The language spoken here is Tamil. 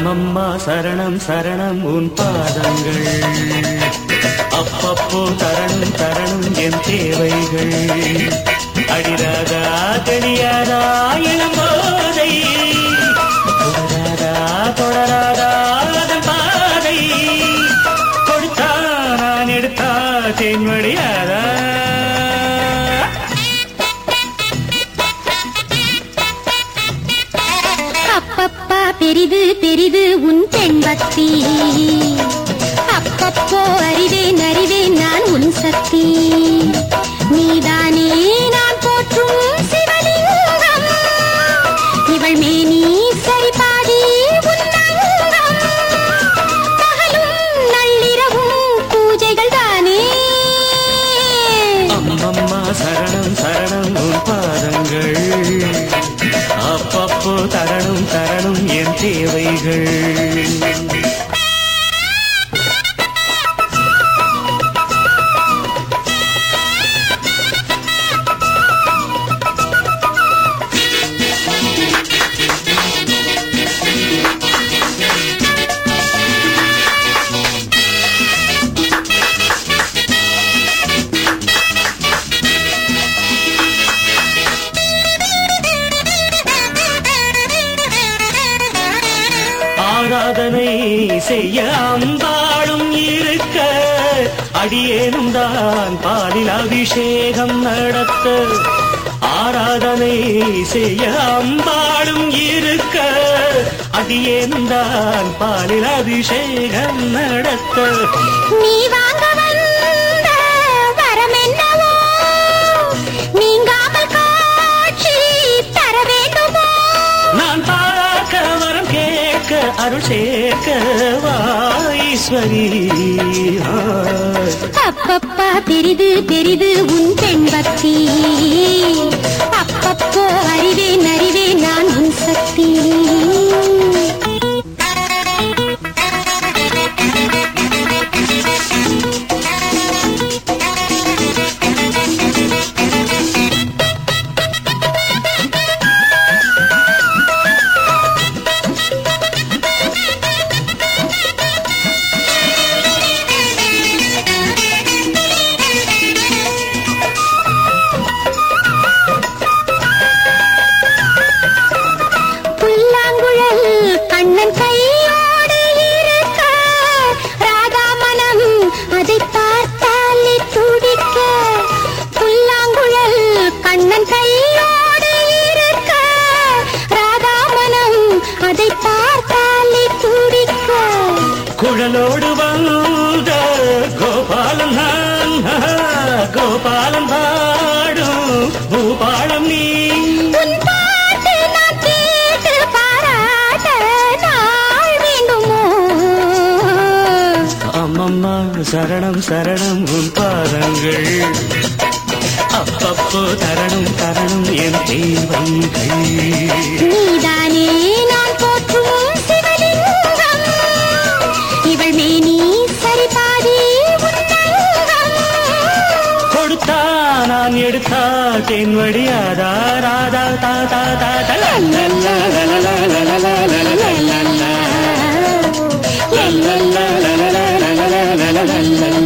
அம்மம்மா சரணம் சரணம் உன் பாதங்கள் அப்பப்போ தரணும் தரணும் என் தேவைகள் அடிராதா கடியாதா இளம்போதை தொடராதா தொடராதா அதன் பாதை கொடுத்தா நான் எடுத்தா தேன்வடியாதா அப்பப்பா பெரிது பெரிது உன் பெண் பக்தி அப்பப்போ அறிவேன் அறிவேன் நான் உன் சக்தி நீதானே நான் போற்றும் சிவலிங்கம் இவள் மேனி சரிபாதி உன் அங்கம் பகலும் நள்ளிரவும் பூஜைகள் தானே அம்மம்மா சரணம் சரணம் உன் பாதங்கள் அப்பப்போ தரணும் தரணும் என் தேவைகள் ஆராதனை செய்ய அம்பாளும் இருக்க அடியேனும் தான் பாலில் அபிஷேகம் நடத்த ஆராதனை செய்ய அம்பாளும் இருக்க அடியேனும் தான் பாலில் அபிஷேகம் நடத்த நீ வாங்க வந்த வரம் என்னவோ நீங்காமல் காட்சி தர வேண்டுமோ நான் பார்க்க வரம் கேட்க அருள் சேர்க்க வாஈஸ்வரி ஆ. அப்பப்பா பெரிது பெரிது உன் பெண் பக்தி அப்பப்போ அறிவேன் அறிவேன் நான் உன் சக்தி புல்லாங்குழல் கண்ணன் கையோடு இருக்க ராதா மனம் அதை பார்த்தாலே துடிக்க புல்லாங்குழல் கண்ணன் கையோடு இருக்க ராதா மனம் அதை பார்த்தாலே துடிக்க குழலோடு வந்த கோபாலன் நான் கோபாலன் பாடும் பூபாலம் நீ உன் பாட்டு நான் கேட்டு பாராட்ட நாள் வேண்டுமோ அம்மம்மா சரணம் சரணம் உன் பாதங்கள் அப்பப்போ தரணும் தரணும் என் தேவைகள் நீதானே நான் போற்றும் சிவலிங்கம் இவள் மேனி சரிபாதி உன்னங்கம் கொடுத்தா நான் எடுத்தா தென்வடியாதா ராதா தா தா தா தா லா லா லா லா லா லா லா லா லா லா லா லா லா. La la la la la la la la la la la la